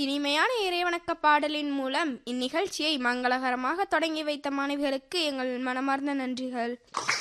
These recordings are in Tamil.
இனிமையான இறைவணக்க பாடலின் மூலம் இந்நிகழ்ச்சியை மங்களகரமாக தொடங்கி வைத்த மாணவிகளுக்கு எங்கள் மனமார்ந்த நன்றிகள்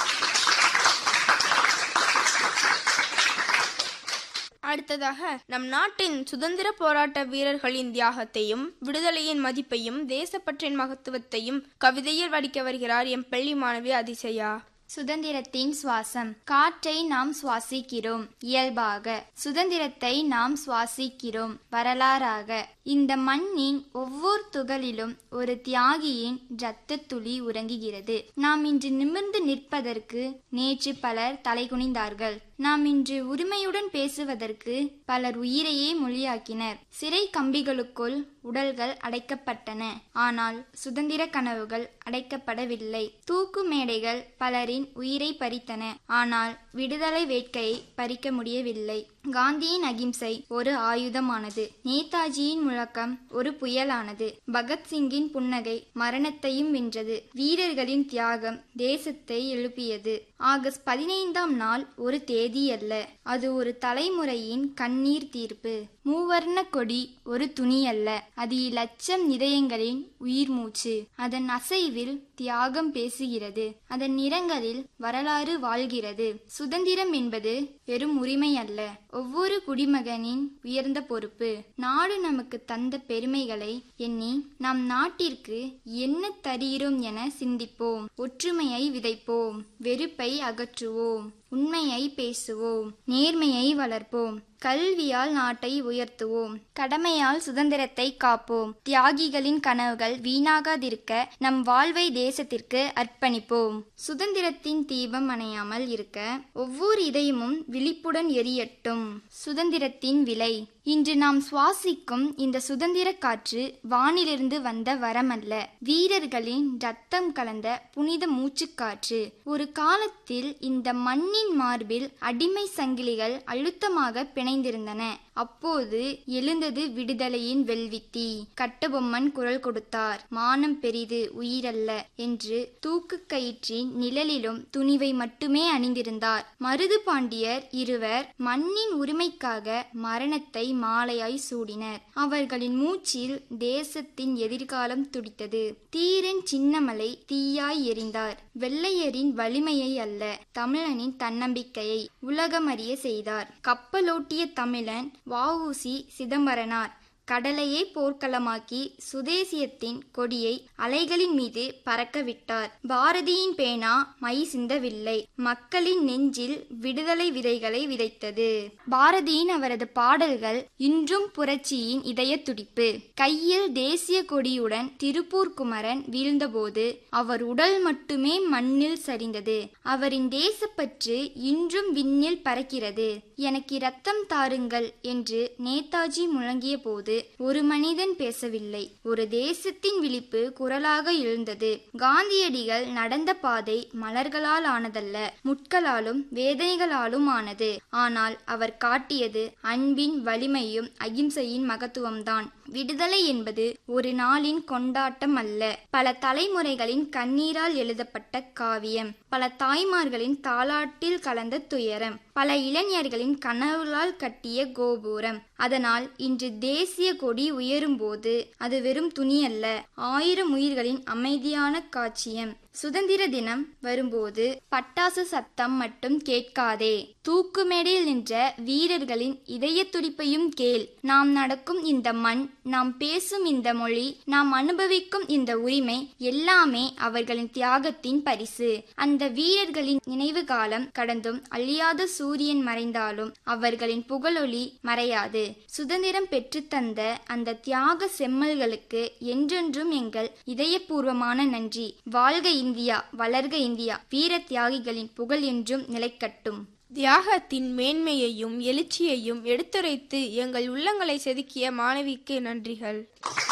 அடுத்ததாக நம் நாட்டின் சுதந்திர போராட்ட வீரர்களின் தியாகத்தையும் விடுதலையின் மதிப்பையும் தேசப்பற்றின் மகத்துவத்தையும் கவிதையில் வடிக்க வருகிறார் எம் பள்ளி மாணவி அதிசயா சுதந்திரத்தின் சுவாசம் காற்றை நாம் சுவாசிக்கிறோம் இயல்பாக சுதந்திரத்தை நாம் சுவாசிக்கிறோம் வரலாறாக இந்த மண்ணின் ஒவ்வொரு துகளிலும் ஒரு தியாகியின் இரத்த துளி உறங்குகிறது நாம் இன்று நிமிர்ந்து நிற்பதற்கு நேற்று பலர் தலைகுனிந்தார்கள் நாம் இன்று உரிமையுடன் பேசுவதற்கு பலர் உயிரையே மொழியாக்கினர் சிறை கம்பிகளுக்குள் உடல்கள் அடைக்கப்பட்டன ஆனால் சுதந்திர கனவுகள் அடைக்கப்படவில்லை தூக்கு மேடைகள் பலரின் உயிரை பறித்தன ஆனால் விடுதலை வேட்கையை பறிக்க முடியவில்லை காந்தியின் அகிம்சை ஒரு ஆயுதமானது நேதாஜியின் முழக்கம் ஒரு புயலானது பகத்சிங்கின் புன்னகை மரணத்தையும் வென்றது வீரர்களின் தியாகம் தேசத்தை எழுப்பியது ஆகஸ்ட் பதினைந்தாம் நாள் ஒரு தேதி அல்ல அது ஒரு தலைமுறையின் கண்ணீர் தீர்ப்பு மூவர்ண கொடி ஒரு துணி அல்ல அது இலட்சம் இதயங்களின் உயிர் மூச்சு அதன் அசைவில் தியாகம் பேசுகிறது அதன் நிறங்களில் வரலாறு வாழ்கிறது சுதந்திரம் என்பது வெறும் உரிமை அல்ல ஒவ்வொரு குடிமகனின் உயர்ந்த பொறுப்பு நாடு நமக்கு தந்த பெருமைகளை எண்ணி நம் நாட்டிற்கு என்ன தருகிறோம் என சிந்திப்போம் ஒற்றுமையை விதைப்போம் வெறுப்பை அகற்றுவோம் உண்மையை பேசுவோம் நேர்மையை வளர்ப்போம் கல்வியால் நாட்டை உயர்த்துவோம் கடமையால் சுதந்திரத்தை காப்போம் தியாகிகளின் கனவுகள் வீணாகாதிருக்க நம் வாழ்வை தேசத்திற்கு அர்ப்பணிப்போம் சுதந்திரத்தின் தீபம் அணையாமல் இருக்க ஒவ்வொரு இதயமும் விழிப்புடன் எரியட்டும் சுதந்திரத்தின் விலை இன்று நாம் சுவாசிக்கும் இந்த சுதந்திர காற்று வானிலிருந்து வந்த வரமல்ல வீரர்களின் ரத்தம் கலந்த புனித மூச்சுக்காற்று ஒரு காலத்தில் இந்த மண்ணின் மார்பில் அடிமை சங்கிலிகள் அழுத்தமாக பிணைந்திருந்தன அப்போது எழுந்தது விடுதலையின் வெல்வித்தி கட்டபொம்மன் குரல் கொடுத்தார் மானம் பெரிது உயிரல்ல என்று தூக்கு கயிற்றின் நிழலிலும் துணிவை மட்டுமே அணிந்திருந்தார் மருது பாண்டியர் இருவர் மண்ணின் உரிமைக்காக மரணத்தை மாலையாய் சூடினர் அவர்களின் மூச்சில் தேசத்தின் எதிர்காலம் துடித்தது தீரன் சின்னமலை தீயாய் எரிந்தார் வெள்ளையரின் வலிமையை அல்ல தமிழனின் தன்னம்பிக்கையை உலகமறிய செய்தார் கப்பலோட்டிய தமிழன் வஉசி சிதம்பரனார் கடலையே போர்க்களமாக்கி சுதேசியத்தின் கொடியை அலைகளின் மீது பறக்க விட்டார் பாரதியின் பேனா மை சிந்தவில்லை மக்களின் நெஞ்சில் விடுதலை விதைகளை விதைத்தது பாரதியின் அவரது பாடல்கள் இன்றும் புரட்சியின் இதய துடிப்பு கையில் தேசிய கொடியுடன் திருப்பூர் குமரன் வீழ்ந்தபோது அவர் உடல் மட்டுமே மண்ணில் சரிந்தது அவரின் தேசப்பற்று இன்றும் விண்ணில் பறக்கிறது எனக்கு ரத்தம் தாருங்கள் என்று நேதாஜி முழங்கிய போது ஒரு மனிதன் பேசவில்லை ஒரு தேசத்தின் விழிப்பு குரலாக எழுந்தது காந்தியடிகள் நடந்த பாதை மலர்களால் ஆனதல்ல முட்களாலும் வேதனைகளாலும் ஆனது ஆனால் அவர் காட்டியது அன்பின் வலிமையும் அகிம்சையின் மகத்துவம்தான் விடுதலை என்பது ஒரு நாளின் கொண்டாட்டம் அல்ல பல தலைமுறைகளின் கண்ணீரால் எழுதப்பட்ட காவியம் பல தாய்மார்களின் தாலாட்டில் கலந்த துயரம் பல இளைஞர்களின் கனவுகளால் கட்டிய கோபுரம் அதனால் இன்று தேசிய கொடி உயரும்போது அது வெறும் துணி அல்ல ஆயிரம் உயிர்களின் அமைதியான காட்சியம் சுதந்திர தினம் வரும்போது பட்டாசு சத்தம் மட்டும் கேட்காதே தூக்கு மேடையில் நின்ற வீரர்களின் இதய துடிப்பையும் கேள் நாம் நடக்கும் இந்த மண் நாம் பேசும் இந்த மொழி நாம் அனுபவிக்கும் இந்த உரிமை எல்லாமே அவர்களின் தியாகத்தின் பரிசு அந்த வீரர்களின் நினைவு காலம் கடந்தும் அழியாத சூரியன் மறைந்தாலும் அவர்களின் புகழொளி மறையாது சுதந்திரம் பெற்றுத்தந்த அந்த தியாக செம்மல்களுக்கு என்றென்றும் எங்கள் இதயபூர்வமான நன்றி வாழ்க இந்தியா வளர்க இந்தியா வீர தியாகிகளின் புகழ் என்றும் நிலைக்கட்டும் தியாகத்தின் மேன்மையையும் எழுச்சியையும் எடுத்துரைத்து எங்கள் உள்ளங்களை செதுக்கிய மாணவிக்கு நன்றிகள்